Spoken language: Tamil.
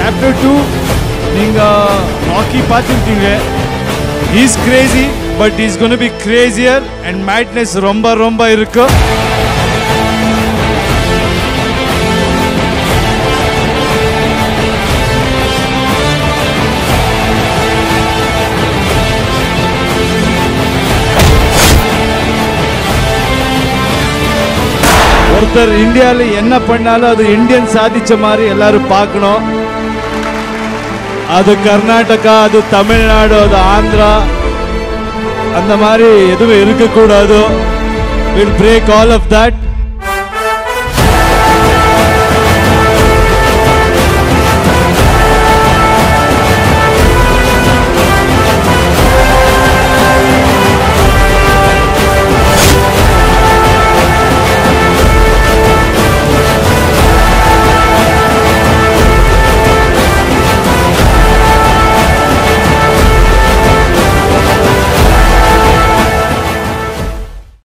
சாப்டர் டூ நீங்கள் ஹாக்கி பார்த்துருக்கீங்க is crazy but is gonna be crazier and madness ரொம்ப ரொம்ப இருக்கு ஒருத்தர் இந்தியாவில் என்ன பண்ணாலும் அது இந்தியன் சாதிச்ச மாதிரி எல்லாரும் பார்க்கணும் அது கர்நாடகா அது தமிழ்நாடு அது ஆந்திரா அந்த மாதிரி எதுவும் இருக்கக்கூடாது will break all of that